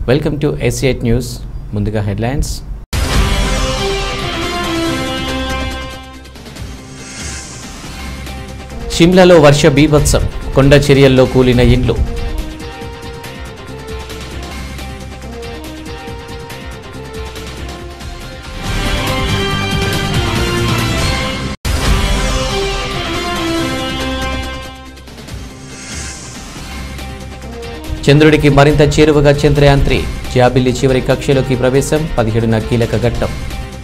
Welcome to S eight news ముందుగా headlines షిమ్లాలో వర్ష బీభత్సం కొండ చర్యల్లో కూలిన ఇండ్లు చంద్రుడికి మరింత చేరువగా చంద్రయాన్ త్రీ జాబిల్లి చివరి కక్షలోకి ప్రవేశం పదిహేడున కీలక ఘట్టం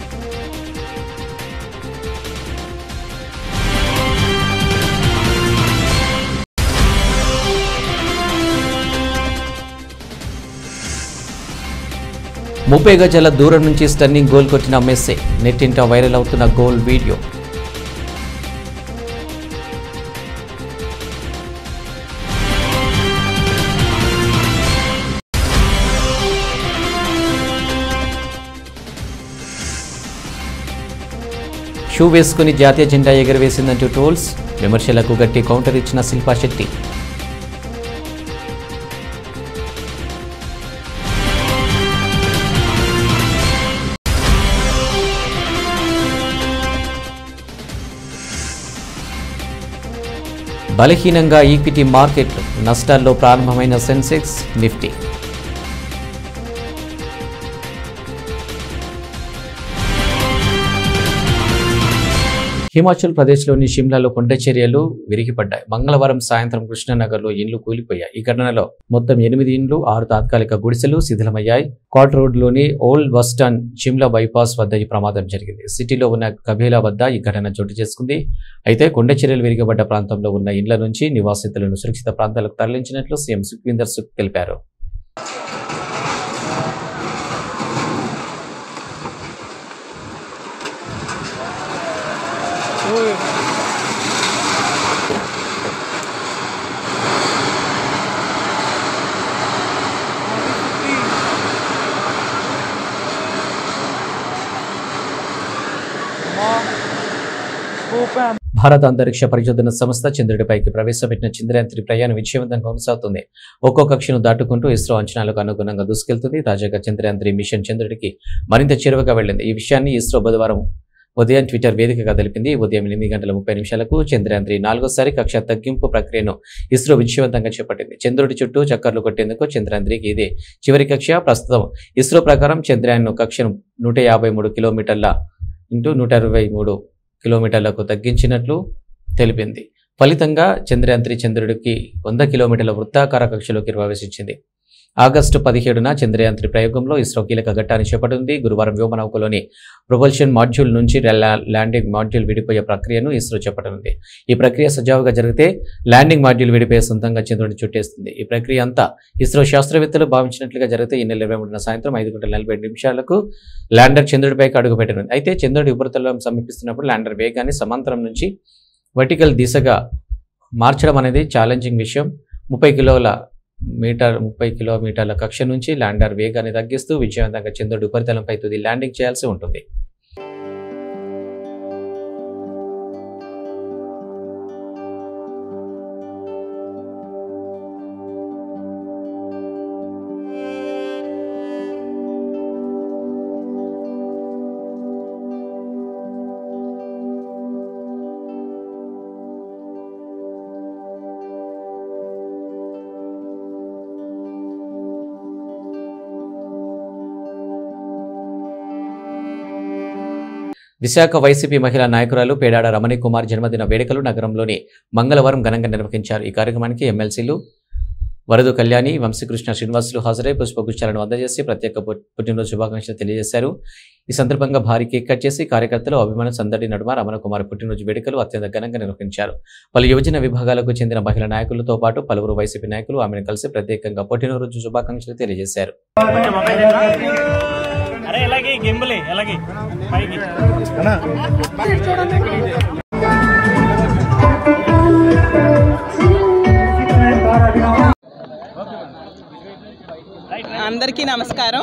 ముప్పై గజాల దూరం నుంచి స్టన్నింగ్ గోల్ కొట్టిన మెస్సే నెట్టింట వైరల్ అవుతున్న గోల్ వీడియో షూ వేసుకుని జాతీయ జెండా ఎగరవేసిందంటూ ట్రోల్స్ విమర్శలకు గట్టి కౌంటర్ ఇచ్చిన శిల్పా శెట్టి బలహీనంగా ఈక్విటీ మార్కెట్లు నష్టాల్లో ప్రారంభమైన సెన్సెక్స్ నిఫ్టీ హిమాచల్ ప్రదేశ్లోని షిమ్లాలో కొండ చర్యలు విరిగిపడ్డాయి మంగళవారం సాయంత్రం కృష్ణనగర్లో ఇండ్లు కూలిపోయాయి ఈ ఘటనలో మొత్తం ఎనిమిది ఇండ్లు ఆరు తాత్కాలిక గుడిసెలు శిథిలమయ్యాయి కాట్ రోడ్లోని old bus stand Shimla bypass వద్ద ఈ ప్రమాదం జరిగింది సిటీలో ఉన్న కబీలా వద్ద ఈ ఘటన చోటు చేసుకుంది అయితే కొండ చర్యలు విరిగిపడ్డ ప్రాంతంలో ఉన్న ఇండ్ల నుంచి నివాసితులను సురక్షిత ప్రాంతాలకు తరలించినట్లు సీఎం సుఖ్వీందర్ సుఖ్ తెలిపారు భారత అంతరిక్ష పరిశోధన సంస్థ చంద్రుడిపైకి ప్రవేశపెట్టిన చంద్రయాన్ త్రీ ప్రయాణం విజయవంతంగా కొనసాగుతుంది ఒక్కో కక్షను దాటుకుంటూ ఇస్రో అంచనాలకు అనుగుణంగా దూసుకెళ్తుంది తాజాగా చంద్రయాన్ త్రీ మిషన్ చంద్రుడికి మరింత చేరువగా వెళ్ళింది ఈ విషయాన్ని ఇస్రో బుధవారం ఉదయం ట్విట్టర్ వేదికగా తెలిపింది ఉదయం ఎనిమిది గంటల ముప్పై నిమిషాలకు చంద్రయాన్ త్రీ నాలుగోసారి కక్ష తగ్గింపు ప్రక్రియను ఇస్రో విజయవంతంగా చేపట్టింది చంద్రుడి చుట్టూ చక్కర్లు కొట్టేందుకు చంద్రయాన్ త్రీకి ఇది చివరి కక్ష ప్రస్తుతం ఇస్రో ప్రకారం చంద్రయాన్ కక్షను నూట యాభై మూడు కిలోమీటర్ల ఇంటూ నూట అరవై మూడు కిలోమీటర్లకు తగ్గించినట్లు తెలిపింది ఫలితంగా చంద్రయాన్ త్రీ చంద్రుడికి వంద కిలోమీటర్ల వృత్తాకార కక్షలోకి ప్రవేశించింది ఆగస్టు పదిహేడున చంద్రయాన్ త్రీ ప్రయోగంలో ఇస్రో కీలక ఘట్టాన్ని చేపట్టింది గురువారం వ్యోమనౌకలోని ప్రొపల్షన్ మాడ్యూల్ నుంచి లా- ల్యాండింగ్ మాడ్యూల్ విడిపోయే ప్రక్రియను ఇస్రో చేపట్టనుంది ఈ ప్రక్రియ సజావుగా జరిగితే ల్యాండింగ్ మాడ్యూల్ విడిపోయే సొంతంగా చంద్రుడిని చుట్టేస్తుంది ఈ ప్రక్రియ అంతా ఇస్రో శాస్త్రవేత్తలు భావించినట్లుగా జరిగితే ఈ నెల ఇరవై మూడున సాయంత్రం ఐదు గంటల నలభై ఐదు నిమిషాలకు ల్యాండర్ చంద్రుడిపైకి అడుగు పెట్టనుంది అయితే చంద్రుడి ఉపరితలం సమీపిస్తున్నప్పుడు ల్యాండర్ వేగాన్ని సమాంతరం నుంచి వర్టికల్ దిశగా మార్చడం అనేది ఛాలెంజింగ్ విషయం ముప్పై కిలోల మీటర్ ముప్పై కిలోమీటర్ల కక్ష నుంచి ల్యాండర్ వేగాన్ని తగ్గిస్తూ విజయవంతంగా చంద్రుడి ఉపరితలంపై తుది ల్యాండింగ్ చేయాల్సి ఉంటుంది విశాఖ వైసీపీ మహిళా నాయకురాలు పేడాడ రమణి కుమార్ జన్మదిన వేడుకలు నగరంలోని మంగళవారం ఘనంగా నిర్వహించారు ఈ కార్యక్రమానికి ఎమ్మెల్సీలు వరదు కళ్యాణి వంశీకృష్ణ శ్రీనివాసులు హాజరై పుష్పగుచ్చాలను అందజేసి ప్రత్యేక పుట్- పుట్టినరోజు శుభాకాంక్షలు తెలియజేశారు ఈ సందర్భంగా భారీ కేక్ కట్ చేసి కార్యకర్తలు అభిమాన సందడి నడుమ రమణ కుమార్ పుట్టినరోజు వేడుకలు అత్యంత ఘనంగా నిర్వహించారు పలు యువజన విభాగాలకు చెందిన మహిళా నాయకులతో పాటు పలువురు వైసీపీ నాయకులు ఆమెను కలిసి ప్రత్యేకంగా పుట్టినరోజు శుభాకాంక్షలు తెలియజేశారు అరే ఎలాగే గింబలే ఎలాగే పైకి అందరికీ నమస్కారం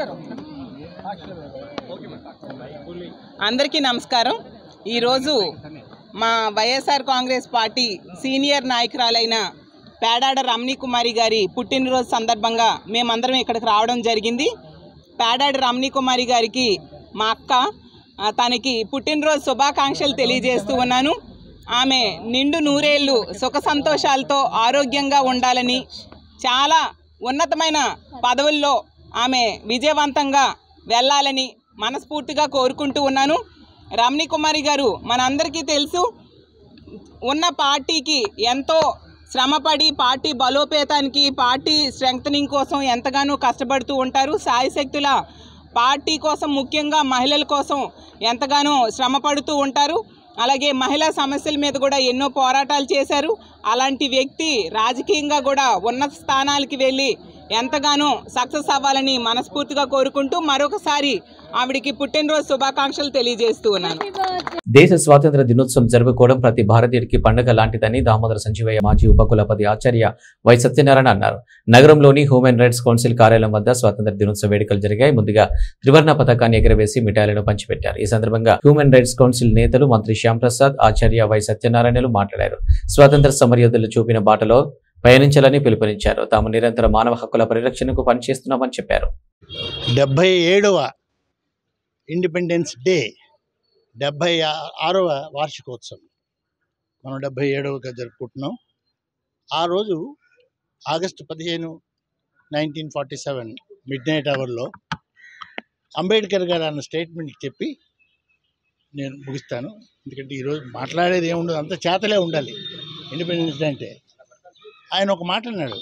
అందరికీ నమస్కారం ఈరోజు మా వైఎస్ఆర్ కాంగ్రెస్ పార్టీ సీనియర్ నాయకురాలైన పేడాడ రమణీ కుమారి గారి పుట్టినరోజు సందర్భంగా మేమందరం ఇక్కడికి రావడం జరిగింది పేడాడ రమణీ కుమారి గారికి మా అక్క ఆ, తనకి పుట్టినరోజు శుభాకాంక్షలు తెలియజేస్తూ ఉన్నాను ఆమె నిండు నూరేళ్ళు సుఖ సంతోషాలతో ఆరోగ్యంగా ఉండాలని చాలా ఉన్నతమైన పదవుల్లో ఆమె విజయవంతంగా వెళ్ళాలని మనస్ఫూర్తిగా కోరుకుంటూ ఉన్నాను రమణి కుమారి గారు మనందరికీ తెలుసు ఉన్న పార్టీకి ఎంతో శ్రమపడి పార్టీ బలోపేతానికి పార్టీ స్ట్రెంగ్తనింగ్ కోసం ఎంతగానో కష్టపడుతూ ఉంటారు సాయశక్తుల పార్టీ కోసం ముఖ్యంగా మహిళల కోసం ఎంతగానో శ్రమ పడుతూ ఉంటారు అలాగే మహిళా సమస్యల మీద కూడా ఎన్నో పోరాటాలు చేశారు అలాంటి వ్యక్తి రాజకీయంగా కూడా ఉన్నత స్థానాలకి వెళ్ళి ఎంతగానో సక్సెస్ అవ్వాలని మనస్ఫూర్తిగా కోరుకుంటూ మరొకసారి ఆవిడికి పుట్టినరోజు శుభాకాంక్షలు తెలియజేస్తూ ఉన్నాను దేశ స్వాతంత్ర దినోత్సవం జరుపుకోవడం ప్రతి భారతీయుడికి పండుగ లాంటిదని దామోదర సంజీవయ్య మాజీ ఉపకులపతి ఆచార్య వై సత్యనారాయణ అన్నారు నగరంలోని హ్యూమన్ రైట్స్ కౌన్సిల్ కార్యాలయం వద్ద స్వాతంత్ర దినోత్సవ వేడుకలు జరిగాయి ముందుగా త్రివర్ణ పథకాన్ని ఎగరవేసి మిఠాయిలను పంచిపెట్టారు ఈ సందర్భంగా హ్యూమన్ రైట్స్ కౌన్సిల్ నేతలు మంత్రి శ్యామ్ ప్రసాద్ ఆచార్య వై సత్యనారాయణలు మాట్లాడారు స్వాతంత్ర సమరయోధులు చూపిన బాటలో పయనించాలని పిలుపునిచ్చారు తాము నిరంతర మానవ హక్కుల పరిరక్షణకు పనిచేస్తున్నామని చెప్పారు డెబ్భై ఏడవ ఇండిపెండెన్స్ డే డెబ్భై ఆ- ఆరవ వార్షికోత్సవం మనం డెబ్భై ఏడవగా జరుపుకుంటున్నాం ఆ రోజు ఆగస్టు పదిహేను nineteen forty seven midnight అవర్లో అంబేద్కర్ గారు అన్న స్టేట్మెంట్ చెప్పి నేను ముగిస్తాను ఎందుకంటే ఈరోజు మాట్లాడేది ఏముండదు అంత చేతలే ఉండాలి ఇండిపెండెన్స్ డే అంటే ఆయన ఒక మాట అన్నాడు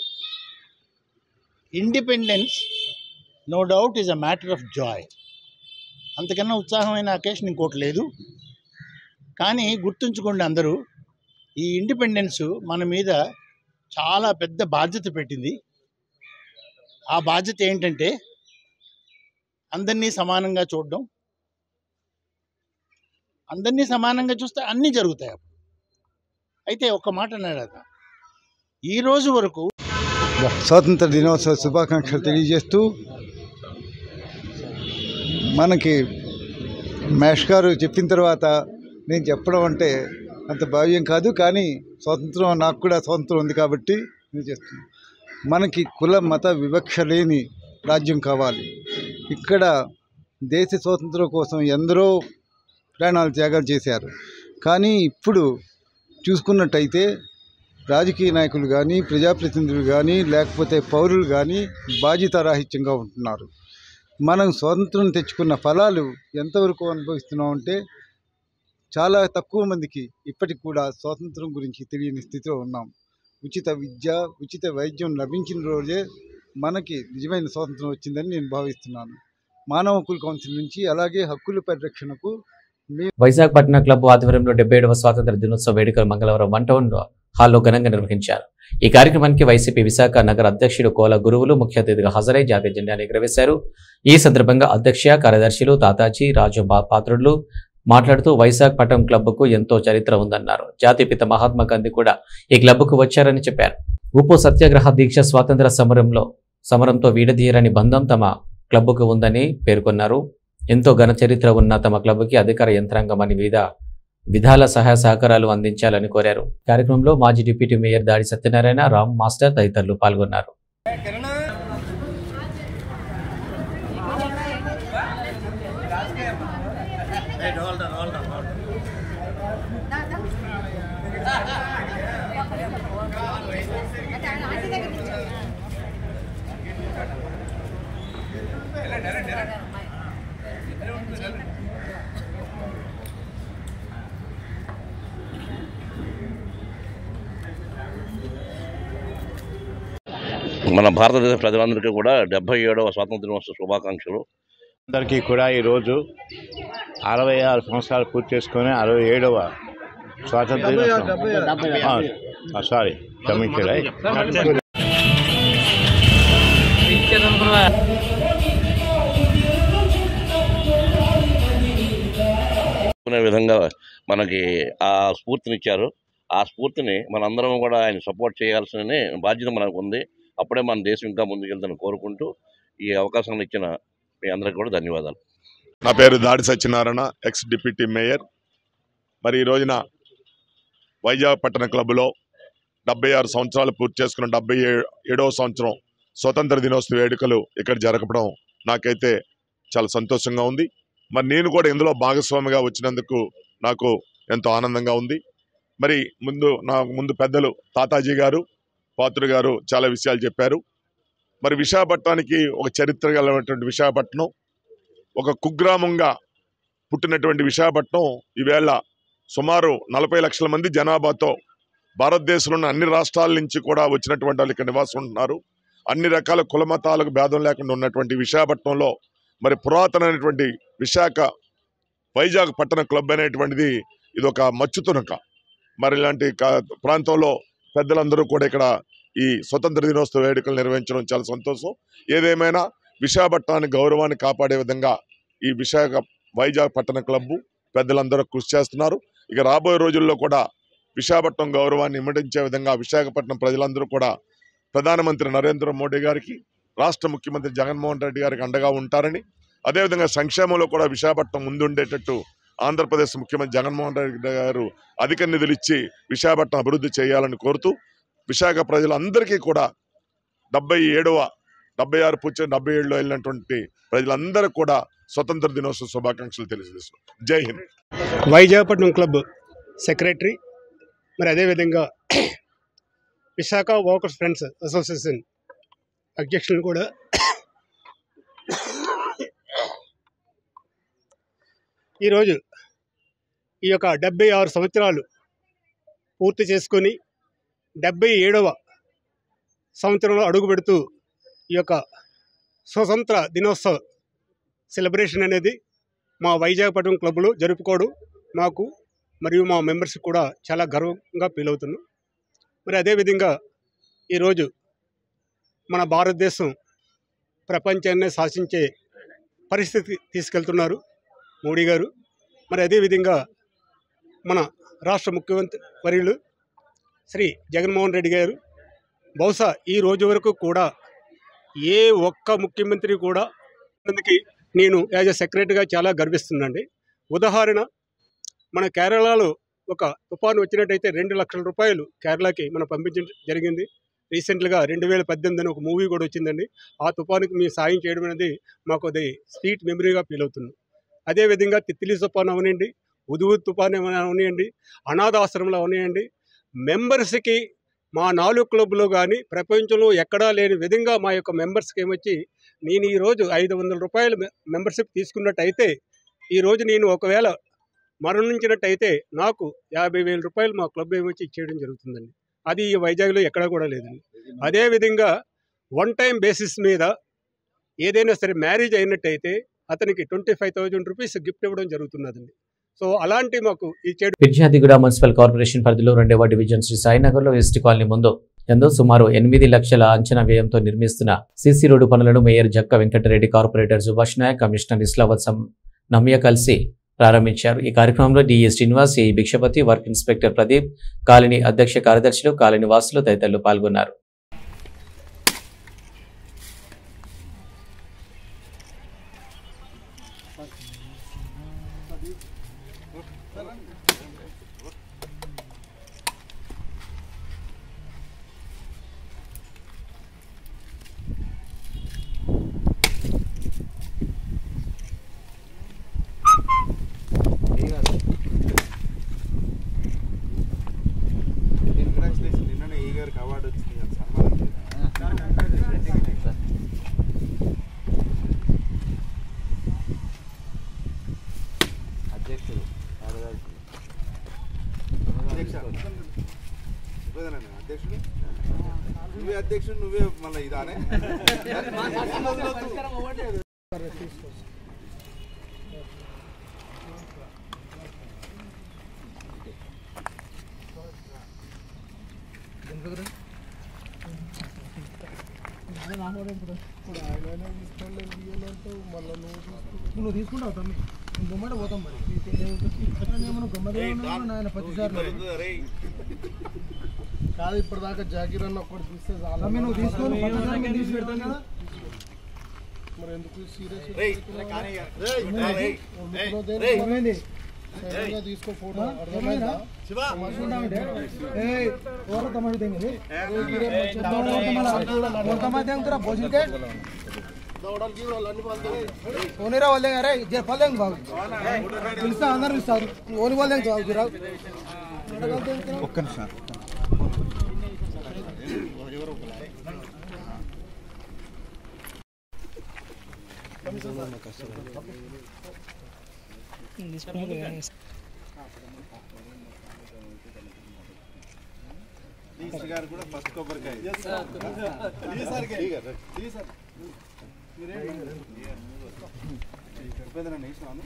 independence no doubt is a matter of joy అంతకన్నా ఉత్సాహమైన అకేషన్ ఇంకోటి లేదు కానీ గుర్తుంచుకోండి అందరూ ఈ ఇండిపెండెన్స్ మన మీద చాలా పెద్ద బాధ్యత పెట్టింది ఆ బాధ్యత ఏంటంటే అందరినీ సమానంగా చూడడం అందరినీ సమానంగా చూస్తే అన్నీ జరుగుతాయి అప్పుడు అయితే ఒక మాట అన్నాడు అతను ఈ రోజు వరకు స్వాతంత్ర దినోత్సవ శుభాకాంక్షలు తెలియజేస్తూ మనకి మేష్ గారు చెప్పిన తర్వాత నేను చెప్పడం అంటే అంత భావ్యం కాదు కానీ స్వాతంత్రం నాకు కూడా స్వాతంత్రం ఉంది కాబట్టి నేను చేస్తున్నాను మనకి కుల మత వివక్ష లేని రాజ్యం కావాలి ఇక్కడ దేశ స్వాతంత్రం కోసం ఎందరో ప్రాణాలు త్యాగాలు చేశారు కానీ ఇప్పుడు చూసుకున్నట్టయితే రాజకీయ నాయకులు కానీ ప్రజాప్రతినిధులు కానీ లేకపోతే పౌరులు కానీ బాధ్యతారాహిత్యంగా ఉంటున్నారు మనం స్వాతంత్రం తెచ్చుకున్న ఫలాలు ఎంతవరకు అనుభవిస్తున్నాం అంటే చాలా తక్కువ మందికి ఇప్పటికి కూడా స్వాతంత్రం గురించి తెలియని స్థితిలో ఉన్నాం ఉచిత విద్య ఉచిత వైద్యం లభించిన రోజే మనకి నిజమైన స్వాతంత్రం వచ్చిందని నేను భావిస్తున్నాను మానవ హక్కుల కౌన్సిల్ నుంచి అలాగే హక్కుల పరిరక్షణకు వైశాఖపట్నం క్లబ్ ఆధ్వర్యంలో డెబ్బై ఏడవ స్వాతంత్ర దినోత్సవ వేడుకలు మంగళవారం వన్ టౌన్ హాల్లో ఘనంగా నిర్వహించారు ఈ కార్యక్రమానికి వైసీపీ విశాఖ నగర అధ్యక్షుడు కోల గురువులు ముఖ్య అతిథిగా హాజరై జాతీయ జెండాను ఎగురవేశారు ఈ సందర్భంగా అధ్యక్ష కార్యదర్శులు తాతాజీ రాజు బా- పాత్రుడు మాట్లాడుతూ వైశాఖపట్నం క్లబ్కు ఎంతో చరిత్ర ఉందన్నారు జాతిపిత మహాత్మా గాంధీ కూడా ఈ క్లబ్కు వచ్చారని చెప్పారు ఉప్పు సత్యాగ్రహ దీక్ష స్వాతంత్ర సమరంలో సమరంతో వీడదీయరని బంధం తమ క్లబ్కు ఉందని పేర్కొన్నారు ఎంతో ఘన చరిత్ర ఉన్న తమ క్లబ్కి అధికార యంత్రాంగం అని వివిధ విధాల సహాయ సహకారాలు అందించాలని కోరారు కార్యక్రమంలో మాజీ డిప్యూటీ మేయర్ దాడి సత్యనారాయణ రామ్ మాస్టర్ తదితరులు పాల్గొన్నారు మన భారతదేశ ప్రజలందరికీ కూడా డెబ్బై ఏడవ స్వాతంత్ర దినోత్సవ శుభాకాంక్షలు అందరికీ కూడా ఈరోజు అరవై ఆరు సంవత్సరాలు పూర్తి చేసుకొని అరవై ఏడవ స్వాతంత్ర దినోత్సవం ఆ, ఆ, సారీ క్షమించారా అనుకునే విధంగా మనకి ఆ స్ఫూర్తినిచ్చారు ఆ స్ఫూర్తిని మనందరం కూడా ఆయన సపోర్ట్ చేయాల్సిన బాధ్యత మనకు ఉంది అప్పుడే మన దేశం ఇంకా ముందుకెళ్తాను కోరుకుంటూ ఈ అవకాశం ఇచ్చిన మీ అందరికీ కూడా ధన్యవాదాలు నా పేరు దాడి సత్యనారాయణ ఎక్స్ డిప్యూటీ మేయర్ మరి ఈ రోజున వైజాగ్ పట్టణ క్లబ్లో డెబ్బై ఆరు సంవత్సరాలు పూర్తి చేసుకున్న డెబ్బై ఏడవ సంవత్సరం స్వతంత్ర దినోత్సవ వేడుకలు ఇక్కడ జరగడం నాకైతే చాలా సంతోషంగా ఉంది మరి నేను కూడా ఇందులో భాగస్వామిగా వచ్చినందుకు నాకు ఎంతో ఆనందంగా ఉంది మరి ముందు నా ముందు పెద్దలు తాతాజీ గారు పాత్రుడు గారు చాలా విషయాలు చెప్పారు మరి విశాఖపట్నానికి ఒక చరిత్ర గలటువంటి విశాఖపట్నం ఒక కుగ్రామంగా పుట్టినటువంటి విశాఖపట్నం ఈవేళ సుమారు నలభై లక్షల మంది జనాభాతో భారతదేశంలో ఉన్న అన్ని రాష్ట్రాల నుంచి కూడా వచ్చినటువంటి వాళ్ళు ఇక్కడ నివాసం ఉంటున్నారు అన్ని రకాల కుల మతాలకు భేదం లేకుండా ఉన్నటువంటి విశాఖపట్నంలో మరి పురాతనమైనటువంటి విశాఖ వైజాగ్ పట్టణ క్లబ్ అనేటువంటిది ఇది ఒక మచ్చు తునక మరి ఇలాంటి కా- ప్రాంతంలో పెద్దలందరూ కూడా ఇక్కడ ఈ స్వతంత్ర దినోత్సవ వేడుకలు నిర్వహించడం చాలా సంతోషం ఏదేమైనా విశాఖపట్నాన్ని గౌరవాన్ని కాపాడే విధంగా ఈ విశాఖ వైజాగ్ పట్టణ క్లబ్బు పెద్దలందరూ కృషి చేస్తున్నారు ఇక రాబోయే రోజుల్లో కూడా విశాఖపట్నం గౌరవాన్ని ఇమ్మడించే విధంగా విశాఖపట్నం ప్రజలందరూ కూడా ప్రధానమంత్రి నరేంద్ర మోడీ గారికి రాష్ట్ర ముఖ్యమంత్రి జగన్మోహన్ రెడ్డి గారికి అండగా ఉంటారని అదేవిధంగా సంక్షేమంలో కూడా విశాఖపట్నం ముందుండేటట్టు ఆంధ్రప్రదేశ్ ముఖ్యమంత్రి జగన్మోహన్ రెడ్డి గారు అధిక నిధులు ఇచ్చి విశాఖపట్నం అభివృద్ధి చేయాలని కోరుతూ విశాఖ ప్రజలందరికీ కూడా డెబ్బై ఏడవ డెబ్బై ఆరు పూర్తి డెబ్బై ఏడులో వెళ్ళినటువంటి ప్రజలందరూ కూడా స్వతంత్ర దినోత్సవ శుభాకాంక్షలు తెలియజేస్తున్నాం జై హింద్ వైజాగపట్నం క్లబ్ సెక్రటరీ మరి అదేవిధంగా విశాఖ వర్కర్స్ ఫ్రెండ్స్ అసోసియేషన్ అధ్యక్షులను కూడా ఈరోజు ఈ యొక్క డెబ్బై ఆరు సంవత్సరాలు పూర్తి చేసుకొని డెబ్బై ఏడవ సంవత్సరంలో అడుగు పెడుతూ ఈ యొక్క స్వతంత్ర దినోత్సవ సెలబ్రేషన్ అనేది మా వైజాగపట్నం క్లబ్లో జరుపుకోవడం మాకు మరియు మా మెంబర్స్ కూడా చాలా గర్వంగా ఫీల్ అవుతున్నాం మరి అదేవిధంగా ఈరోజు మన భారతదేశం ప్రపంచాన్నే శాసించే పరిస్థితి తీసుకెళ్తున్నారు మోడీ గారు మరి అదేవిధంగా మన రాష్ట్ర ముఖ్యమంత్రి వర్యులు శ్రీ జగన్మోహన్ రెడ్డి గారు బహుశా ఈ రోజు వరకు కూడా ఏ ఒక్క ముఖ్యమంత్రి కూడా అందుకే నేను యాజ్ ఎ సెక్రటరీగా చాలా గర్విస్తున్నాండి ఉదాహరణ మన కేరళలో ఒక తుఫాను వచ్చినట్టయితే రెండు లక్షల రూపాయలు కేరళకి మనం పంపించడం జరిగింది రీసెంట్గా రెండు వేల పద్దెనిమిది అని ఒక మూవీ కూడా వచ్చిందండి ఆ తుఫానుకి మేము సాయం చేయడం అనేది మాకు అది స్వీట్ మెమరీగా ఫీల్ అవుతుంది అదేవిధంగా తిత్తిలి తుఫాను అవనివ్వండి ఉదువు తుఫాను ఏమైనా అవనివ్వండి అనాథాశ్రమంలో అవనివ్వండి మెంబర్స్కి మా నాలుగు క్లబ్లో కానీ ప్రపంచంలో ఎక్కడా లేని విధంగా మా యొక్క మెంబర్స్కి ఏమొచ్చి నేను ఈరోజు ఐదు వందల రూపాయలు మె- మెంబర్షిప్ తీసుకున్నట్టయితే ఈరోజు నేను ఒకవేళ మరణించినట్టయితే నాకు యాభై వేల రూపాయలు మా క్లబ్ ఏమొచ్చి ఇచ్చేయడం జరుగుతుందండి అది ఈ వైజాగ్లో ఎక్కడా కూడా లేదండి అదేవిధంగా వన్ టైం బేసిస్ మీద ఏదైనా సరే మ్యారేజ్ అయినట్టయితే అతనికి twenty five thousand rupees gift ఇవ్వడం జరుగుతున్నదండి సో అలాంటి మాకు ఇచ్చేయడం ఫిర్యాదిగూడ మున్సిపల్ కార్పొరేషన్ పరిధిలో రెండవ డివిజన్ శ్రీ సాయినగర్లో ఎస్టీ కాలనీ ముందు ఎంతో సుమారు ఎనిమిది లక్షల అంచనా వ్యయంతో నిర్మిస్తున్న సీసీ రోడ్డు పనులను mayor Jakka Venkatreddy corporator Subhash Nayak commissioner Islavath సం నమ్య కలిసి ప్రారంభించారు ఈ కార్యక్రమంలో DE Srinivas A Bhikshapathi work inspector Pradeep colony అధ్యక్ష కార్యదర్శులు కాలనీ వాసులు తదితరులు పాల్గొన్నారు నిన్ననే ఈ గారికి అవార్డు వచ్చింది కదా, సన్మానం అధ్యక్షుడు కార్యదర్శి అధ్యక్ష ఇవ్వదనండి అధ్యక్షుడు నువ్వే అధ్యక్షుడు నువ్వే మళ్ళీ ఇదానే నువ్వు తీసుకుంటావు తమ్మి నువ్వు బొమ్మట పోతాం మరి మనం గమ్మదే ఉన్నాను ఆయన ప్రతిసారి కాదు ఇప్పటిదాకా జాకీర్ అన్న ఒక్కటి తీస్తే చాలా తమ్మి నువ్వు తీసుకొని పక్కదాన్ని మేము తీసి పెడతాం కదా మరి ఎందుకు సీరియస్ రేయ్, కానీ ఇక. రేయ్, రేయ్, రేయ్, రేయ్. సైలెంట్గా తీసుకో ఫోటో అర్థమైందా ఏయ్, ఎవరో తమాషా దేంगे తమాషా దేంगे భోజన के దౌడల్ की అన్ని పాలు ఓనిరా వాళ్ళు దేంगे అరే జర పాలు దేంगे బాబు పిలుస్తా అందరు పిలుస్తారు ఓని వాళ్ళు దేంगे బాబు జరా ఒక్క నిమిషం డీసీ గారు కూడా ఫస్ట్ కొబ్బరికాయ ఉపేంద్రన్న వేసినాను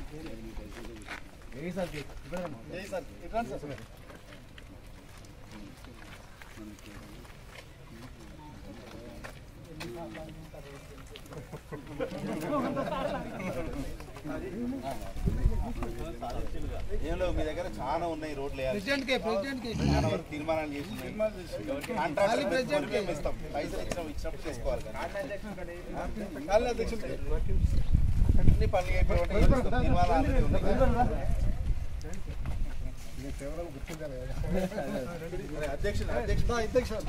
ఏం లేవు మీ దగ్గర చాలా ఉన్నాయి రోడ్లు వేయాలి. ప్రెసిడెంట్ కే ప్రెసిడెంట్ కే చాలా వరకు తీర్మానాలు చేసి కాంట్రాక్టర్ పెట్టుకొని మేము ఇస్తాం పైసలు ఇచ్చినాం ఇచ్చినప్పుడు చేసుకోవాలి కానీ అన్ని పనులు అయిపోయి తీర్మానాలు already ఉన్నాయి. అధ్యక్షుడు అధ్యక్షుడు అధ్యక్షుడు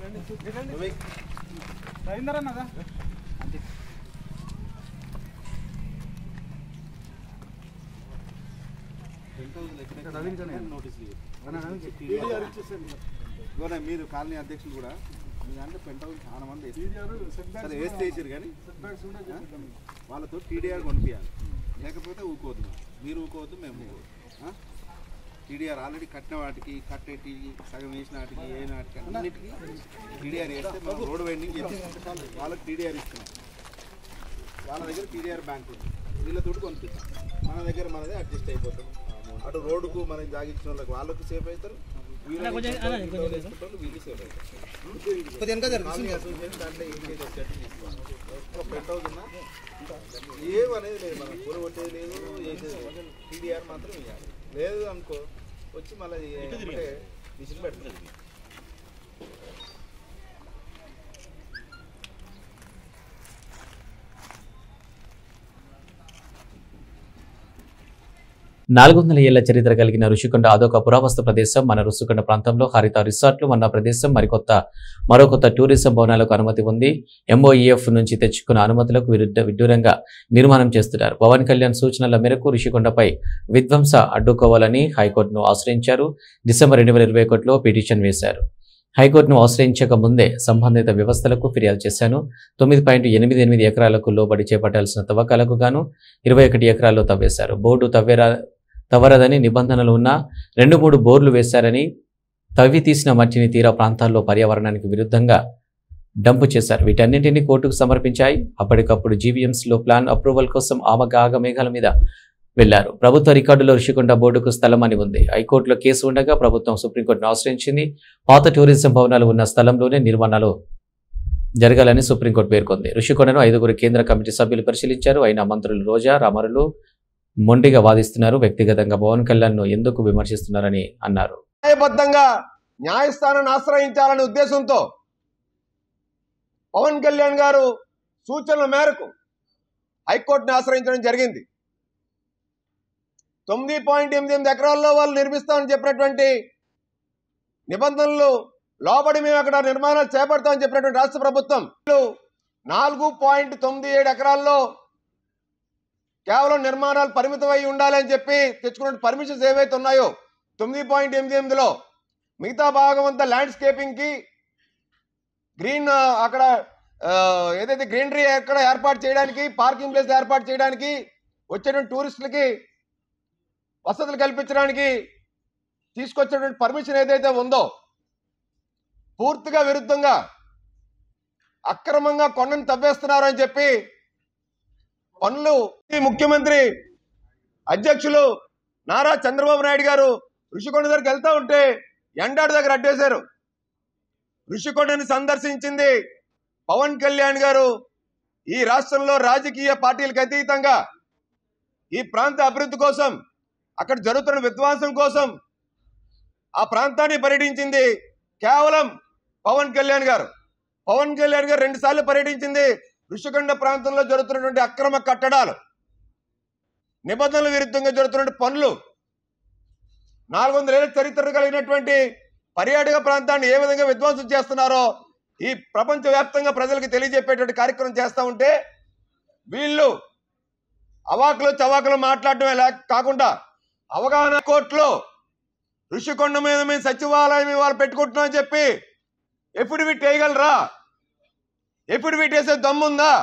ఇదిగోనే మీరు కాలనీ అధ్యక్షులు కూడా మీ దాంట్లో పెంట హౌస్ చాలా మంది వేస్తారు. సరే వేస్తే వేసారు కానీ ఆ? వాళ్ళతో టీడీఆర్ కొనిపించాలి లేకపోతే ఊకోవద్దు మీరు ఊకోవద్దు మేము ఊకోవద్దు టీడీఆర్ ఆల్రెడీ కట్టిన వాటికి కట్టేటి సగం వేసిన వాటికి ఏ వాటికి అన్నిటికీ టీడీఆర్ వేస్తే మనం రోడ్ వైండింగ్ చేస్తాం వాళ్ళకి టీడీఆర్ ఇస్తున్నాం వాళ్ళ దగ్గర టీడీఆర్ బ్యాంక్ ఉంది వీళ్ళతో కొనిపిస్తాం మన దగ్గర మనదే అడ్జస్ట్ అయిపోతాం అటు రోడ్డుకు మనకి జాగించిన వాళ్ళకి వాళ్ళకు సేఫ్ అవుతారు వీళ్ళు వేసుకుంటారు, వీళ్ళు వేసుకుంటారు, వీళ్ళు సేఫ్ అవుతారు కాలనీ అసోసియేషన్ దాంట్లో ఏం చేసి వచ్చేట్టు తీసుకోవాలి. ఒక పెంట్ హౌస్ ఉన్నా ఏం అనేది లేదు మనం కూర కొట్టేది లేదు చేసేది లేదు టీడీఆర్ మాత్రం ఇవ్వాలి లేదు అనుకో వచ్చి మళ్ళీ మిషన్ పెడుతుంది నాలుగు వందల ఏళ్ల చరిత్ర కలిగిన ఋషికొండ అదొక పురావస్తు ప్రదేశం మన ఋషికొండ ప్రాంతంలో హరిత రిసార్ట్లు ఉన్న ప్రదేశం మరికొత్త మరో కొత్త టూరిజం భవనాలకు అనుమతి ఉంది ఎంఓఈఎఫ్ నుంచి తెచ్చుకున్న అనుమతులకు విరుద్ధ విడ్డూరంగా నిర్మాణం చేస్తున్నారు పవన్ కళ్యాణ్ సూచనల మేరకు ఋషికొండపై విధ్వంస అడ్డుకోవాలని హైకోర్టును ఆశ్రయించారు డిసెంబర్ రెండు వేల ఇరవై ఒకటిలో పిటిషన్ వేశారు హైకోర్టును ఆశ్రయించక ముందే సంబంధిత వ్యవస్థలకు ఫిర్యాదు చేశాను తొమ్మిది పాయింట్ ఎనిమిది ఎనిమిది ఎకరాలకు లోబడి చేపట్టాల్సిన తవ్వకాలకు గాను ఇరవై ఒకటి ఎకరాల్లో తవ్వేశారు బోర్డు తవ్వేరా తవ్వరదని నిబంధనలు ఉన్నా రెండు మూడు బోర్లు వేశారని తవ్వి తీసిన మట్టిని తీర ప్రాంతాల్లో పర్యావరణానికి విరుద్ధంగా డంపు చేశారు వీటన్నింటినీ కోర్టుకు సమర్పించాయి అప్పటికప్పుడు జీవీఎంసీలో ప్లాన్ అప్రూవల్ కోసం ఆమగ ఆగమేఘాల మీద వెళ్లారు ప్రభుత్వ రికార్డులో ఋషికొండ బోర్డుకు స్థలం అని ఉంది హైకోర్టులో కేసు ఉండగా ప్రభుత్వం సుప్రీంకోర్టును ఆశ్రయించింది పాత టూరిజం భవనాలు ఉన్న స్థలంలోనే నిర్మాణాలు జరగాలని సుప్రీంకోర్టు పేర్కొంది ఋషికొండను ఐదుగురు కేంద్ర కమిటీ సభ్యులు పరిశీలించారు అయినా మంత్రులు రోజా రామరులు మొండిగా వాదిస్తున్నారు వ్యక్తిగతంగా పవన్ కళ్యాణ్ ను ఎందుకు విమర్శిస్తున్నారని అన్నారు న్యాయబద్ధంగా న్యాయస్థానాన్ని ఆశ్రయించాలనే ఉద్దేశంతో పవన్ కళ్యాణ్ గారు సూచనల మేరకు హైకోర్టుని ఆశ్రయించడం జరిగింది తొమ్మిది పాయింట్ ఎనిమిది ఎనిమిది ఎకరాల్లో వాళ్ళు నిర్మిస్తామని చెప్పినటువంటి నిబంధనలు లోబడి మేము అక్కడ నిర్మాణాలు చేపడతామని చెప్పినటువంటి రాష్ట్ర ప్రభుత్వం వీళ్ళు నాలుగు పాయింట్ తొమ్మిది ఏడు ఎకరాల్లో కేవలం నిర్మాణాలు పరిమితమై ఉండాలి అని చెప్పి తెచ్చుకున్న పర్మిషన్స్ ఏవైతే ఉన్నాయో తొమ్మిది పాయింట్ ఎనిమిది ఎనిమిదిలో మిగతా భాగం అంతా ల్యాండ్స్కేపింగ్కి గ్రీన్ ఆ, అక్కడ ఆ, ఏదైతే గ్రీనరీ ఎక్కడ ఏర్పాటు చేయడానికి పార్కింగ్ ప్లేస్ ఏర్పాటు చేయడానికి వచ్చేటువంటి టూరిస్టులకి వసతులు కల్పించడానికి తీసుకొచ్చేటువంటి పర్మిషన్ ఏదైతే ఉందో పూర్తిగా విరుద్ధంగా అక్రమంగా కొండను తవ్వేస్తున్నారు అని చెప్పి పనులు ఈ ముఖ్యమంత్రి అధ్యక్షులు నారా చంద్రబాబు నాయుడు గారు ఋషికొండ దగ్గరికి వెళ్తా ఉంటే ఎండాడు దగ్గర అడ్డేశారు ఋషికొండని సందర్శించింది పవన్ కళ్యాణ్ గారు ఈ రాష్ట్రంలో రాజకీయ పార్టీలకు అతీతంగా ఈ ప్రాంత అభివృద్ధి కోసం అక్కడ జరుగుతున్న విధ్వంసం కోసం ఆ ప్రాంతాన్ని పర్యటించింది కేవలం పవన్ కళ్యాణ్ గారు పవన్ కళ్యాణ్ గారు రెండు సార్లు పర్యటించింది ఋషికొండ ప్రాంతంలో జరుగుతున్నటువంటి అక్రమ కట్టడాలు నిబంధనల విరుద్ధంగా జరుగుతున్న పనులు నాలుగు వందల ఏళ్ళ చరిత్ర కలిగినటువంటి పర్యాటక ప్రాంతాన్ని ఏ విధంగా విధ్వంసం చేస్తున్నారో ఈ ప్రపంచవ్యాప్తంగా ప్రజలకు తెలియజెప్పేటువంటి కార్యక్రమం చేస్తూ ఉంటే వీళ్ళు అవాకులు చవాకులు మాట్లాడటమే లేక కాకుండా అవగాహన కోర్టులో ఋషికొండ మీద మేము సచివాలయం ఇవాళ పెట్టుకుంటున్నాం అని చెప్పి ఎఫిడవిట్ వేయగలరా ఎఫిడవిట్ వేసే దమ్ముందా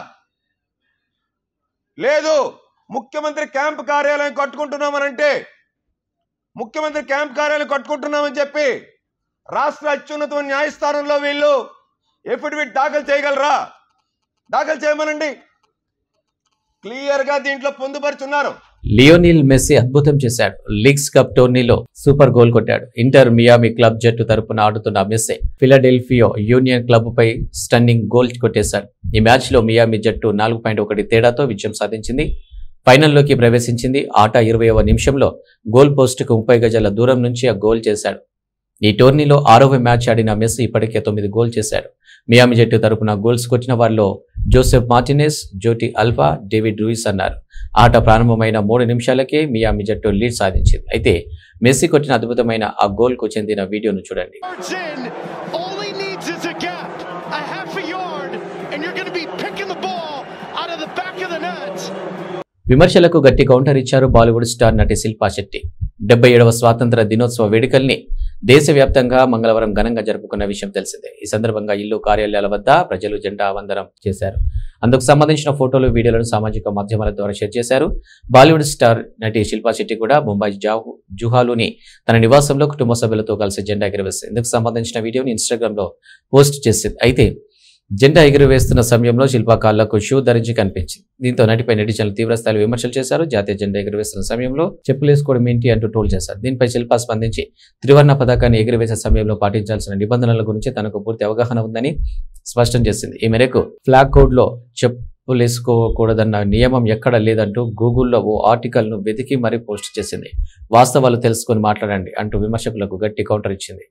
లేదు ముఖ్యమంత్రి క్యాంప్ కార్యాలయం కట్టుకుంటున్నామనంటే ముఖ్యమంత్రి క్యాంప్ కార్యాలయం కట్టుకుంటున్నామని చెప్పి రాష్ట్ర అత్యున్నత న్యాయస్థానంలో వీళ్ళు ఎఫిడవిట్ దాఖలు చేయగలరా దాఖలు చేయమనండి క్లియర్ గా దీంట్లో పొందుపరుచున్నారు లియోనిల్ మెస్సీ అద్భుతం చేశాడు లీగ్స్ కప్ టోర్నీలో సూపర్ గోల్ కొట్టాడు ఇంటర్ మియామి క్లబ్ జట్టు తరపున ఆడుతున్న మెస్సీ ఫిలడెల్ఫియో యూనియన్ క్లబ్ పై స్టన్నింగ్ గోల్ కొట్టేశాడు ఈ మ్యాచ్ లో మియామి జట్టు నాలుగు పాయింట్ ఒకటి తేడాతో విజయం సాధించింది ఫైనల్లోకి ప్రవేశించింది ఆట ఇరవైవ నిమిషంలో గోల్ పోస్టుకు ముప్పై గజాల దూరం నుంచి ఆ గోల్ చేశాడు ఈ టోర్నీలో ఆరవ మ్యాచ్ ఆడిన మెస్సీ ఇప్పటికే తొమ్మిది గోల్ చేశాడు మియామి జట్టు తరపున గోల్స్ కొట్టిన వారిలో Josef Martinez Jordi Alba David Ruiz అన్నారు ఆట ప్రారంభమైన మూడు నిమిషాలకే మియామి జట్టు లీడ్ సాధించింది అయితే మెస్సీ కొట్టిన అద్భుతమైన ఆ గోల్కు చెందిన వీడియోను చూడండి All he needs is a gap, a half a yard, and you're going to be picking the ball out of the back of the net. విమర్శలకు గట్టి కౌంటర్ ఇచ్చారు బాలీవుడ్ స్టార్ నటి శిల్పా శెట్టి డెబ్బై ఏడవ స్వాతంత్ర దినోత్సవ వేడుకల్ని దేశవ్యాప్తంగా మంగళవారం ఘనంగా జరుపుకున్న విషయం తెలిసిందే ఈ సందర్భంగా ఇల్లు కార్యాలయాల వద్ద ప్రజలు జెండా వందనం చేశారు అందుకు సంబంధించిన ఫోటోలు వీడియోలను సామాజిక మాధ్యమాల ద్వారా షేర్ చేశారు బాలీవుడ్ స్టార్ నటి శిల్పా శెట్టి కూడా ముంబై జాహు జుహాలోని తన నివాసంలో కుటుంబ సభ్యులతో కలిసి జెండా ఎగురవేసింది ఇందుకు సంబంధించిన వీడియోని ఇన్స్టాగ్రామ్ లో పోస్ట్ చేసింది అయితే జెండా ఎగురవేస్తున్న సమయంలో శిల్పా కాళ్లకు షూ ధరించి కనిపించింది దీంతో నటిపై నెటిజన్లు తీవ్రస్థాయిలో విమర్శలు చేశారు జాతీయ జెండా ఎగురవేస్తున్న సమయంలో చెప్పులు వేసుకోవడం ఏంటి అంటూ ట్రోల్ చేశారు దీనిపై శిల్పా స్పందించి త్రివర్ణ పథకాన్ని ఎగురవేసే సమయంలో పాటించాల్సిన నిబంధనల గురించి తనకు పూర్తి అవగాహన ఉందని స్పష్టం చేసింది ఈ మేరకు ఫ్లాగ్ కోడ్ లో చెప్పులు వేసుకోకూడదన్న నియమం ఎక్కడ లేదంటూ గూగుల్లో ఓ ఆర్టికల్ ను వెతికి మరీ పోస్ట్ చేసింది వాస్తవాలు తెలుసుకొని మాట్లాడండి అంటూ విమర్శకులకు గట్టి కౌంటర్ ఇచ్చింది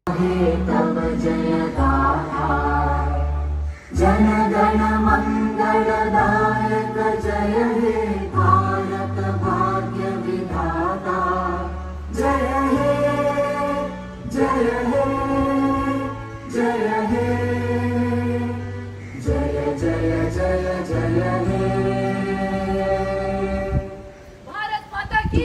जनगण मङ्गलदायक जय हे भारत भाग्य विधाता जय हे जय हे जय हे जय जय जय जय हे भारत माता की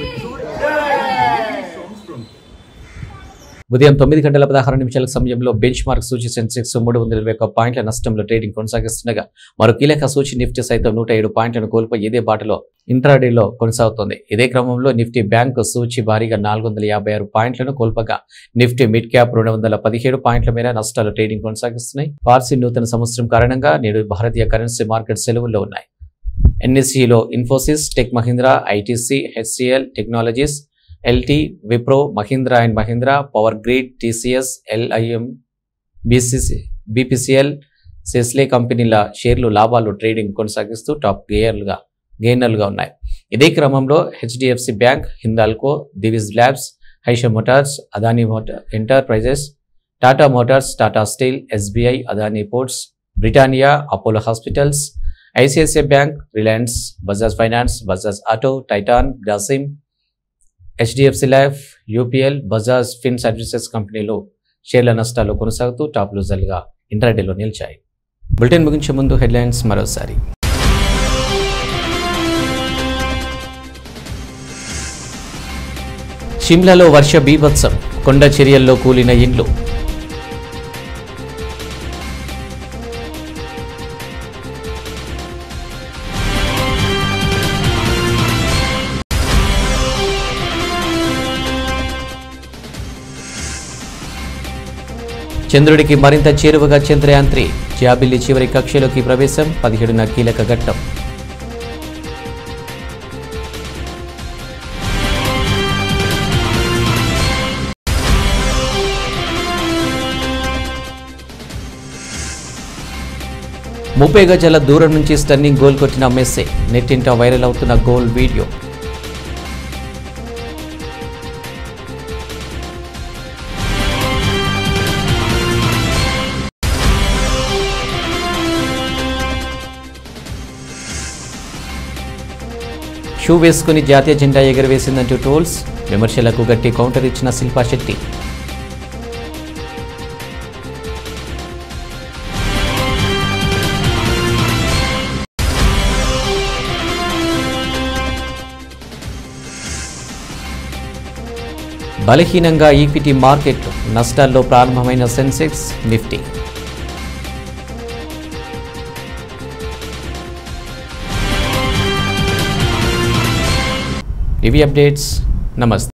ఉదయం తొమ్మిది గంటల పదహారు నిమిషాల సమయంలో బెంచ్ మార్క్ సూచి సెన్సెక్స్ మూడు వందల ఇరవై ఒక్క పాయింట్ల నష్టంలో ట్రేడింగ్ కొనసాగిస్తుండగా మరో కీలక సూచి నిఫ్టీ సైతం నూట ఏడు పాయింట్లను కోల్పోయి ఇదే బాటలో ఇంట్రాడేలో కొనసాగుతోంది ఇదే క్రమంలో నిఫ్టీ బ్యాంక్ సూచి భారీగా నాలుగు వందల యాభై ఆరు పాయింట్లను కోల్పగా నిఫ్టీ మిడ్ క్యాప్ రెండు వందల పదిహేడు పాయింట్ల మేర నష్టాలు ట్రేడింగ్ కొనసాగిస్తున్నాయి పార్సీ నూతన సంవత్సరం కారణంగా నేడు భారతీయ కరెన్సీ మార్కెట్ సెలవుల్లో ఉన్నాయి ఎన్ఎస్సిలో Infosys tech Mahindra ITC HCL technologies LT Wipro Mahindra and Mahindra power grid TCS ఎల్ఐఎం బీసీసీ బీపీసీఎల్ సెస్లే కంపెనీల షేర్లు లాభాలు ట్రేడింగ్ కొనసాగిస్తూ టాప్ గేయర్లుగా గెయినర్లుగా ఉన్నాయి ఇదే క్రమంలో HDFC bank Hindalco Divi's labs హైషా motors Adani motor enterprises Tata motors Tata steel SBI Adani ports Britannia Apollo hospitals ICICI bank Reliance Bajaj finance Bajaj auto Titan Grasim HDFC life UPL Bajaj fin services కంపెనీలు షేర్ల నష్టాలు కొనసాగుతూ టాప్ లూజర్లుగా ఇంట్రాడేలో నిలిచాయి బులెటిన్ ముగించే ముందు హెడ్లైన్స్ మరోసారి షిమ్లాలో వర్ష బీభత్సం కొండ చర్యల్లో కూలిన ఇండ్లు చంద్రుడికి మరింత చేరువగా చంద్రయాన్ జాబిల్లి చివరి కక్షలోకి ప్రవేశం పదిహేడున కీలక ఘట్టం ముప్పై గజాల దూరం నుంచి స్టన్నింగ్ గోల్ కొట్టిన మెస్సీ నెట్టింట వైరల్ అవుతున్న గోల్ వీడియో షూ వేసుకుని జాతీయ జెండా ఎగరవేసిందంటూ ట్రోల్స్ విమర్శలకు గట్టి కౌంటర్ ఇచ్చిన శిల్పా శెట్టి బలహీనంగా ఈక్విటీ మార్కెట్ నష్టాల్లో ప్రారంభమైన సెన్సెక్స్ నిఫ్టీ ఇవి అప్డేట్స్ నమస్తే